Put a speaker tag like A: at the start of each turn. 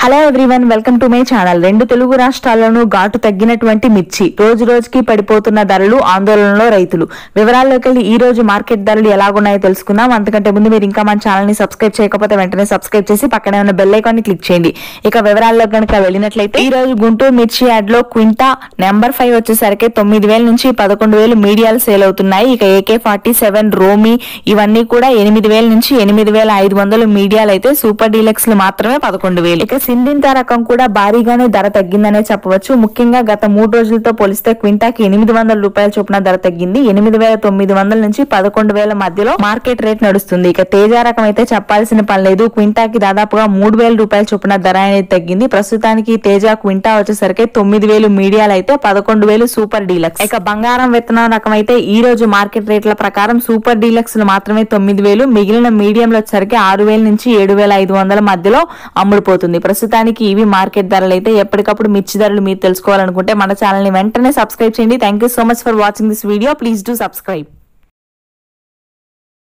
A: hello everyone welcome to my channel రెండు తెలుగు రాష్ట్రాల్లోనూ ఘాటు తగ్గినటువంటి మిర్చి రోజు రోజుకి పడిపోతున్న ధరలు ఆందోళనలో రైతులు వివరాల్లోకి వెళ్ళి ఈ రోజు మార్కెట్ ధరలు ఎలాగున్నాయో తెలుసుకుందాం అంతకంటే ముందు మీరు ఇంకా మన ఛానల్ ని సబ్స్క్రైబ్ చేయకపోతే వెంటనే సబ్స్క్రైబ్ చేసి పక్కనే ఉన్న బెల్ ఐకాన్ ని క్లిక్ చేయండి ఇక వివరాల్లో కనుక వెళ్ళినట్లయితే ఈ రోజు గుంటూరు మిర్చి యాడ్ లో క్వింటా నెంబర్ ఫైవ్ వచ్చేసరికి తొమ్మిది వేల నుంచి పదకొండు వేలు మీడియాలు సేల్ అవుతున్నాయి ఇక ఏకే ఫార్టీ సెవెన్ రోమి ఇవన్నీ కూడా ఎనిమిది వేల నుంచి ఎనిమిది వేల ఐదు వందలు మీడియాలు అయితే సూపర్ డీలక్స్ లు మాత్రమే పదకొండు వేలు ఇక సింధింత రకం కూడా భారీగానే ధర తగ్గిందనే చెప్పవచ్చు ముఖ్యంగా గత మూడు రోజులతో పోలిస్తే క్వింటాకి ఎనిమిది వందల రూపాయల చొప్పున ధర తగ్గింది ఎనిమిది వేల తొమ్మిది వందల నుంచి పదకొండు వేల మధ్యలో మార్కెట్ రేట్ నడుస్తుంది ఇక తేజ రకం అయితే చెప్పాల్సిన పని లేదు క్వింటాకి దాదాపుగా మూడు వేల రూపాయల చొప్పున ధర అనేది తగ్గింది ప్రస్తుతానికి తేజ క్వింటా వచ్చేసరికి తొమ్మిది వేలు మీడియాలు అయితే పదకొండు వేలు సూపర్ డీలక్స్ ఇక బంగారం విత్తనం రకం అయితే ఈ రోజు మార్కెట్ రేట్ల ప్రకారం సూపర్ డీలక్స్ మాత్రమే తొమ్మిది వేలు మిగిలిన మీడియంలో వచ్చేసరికి ఆరు వేల నుంచి ఏడు వేల ఐదు వందల మధ్యలో అమ్ముడుపోతుంది ప్రస్తుతానికి ఇవి మార్కెట్ ధరలు అయితే ఎప్పటికప్పుడు మిర్చి ధరలు మీరు తెలుసుకోవాలనుకుంటే మన ఛానల్ ని వెంటనే సబ్స్క్రైబ్ చేయండి thank you so much for watching this video please do subscribe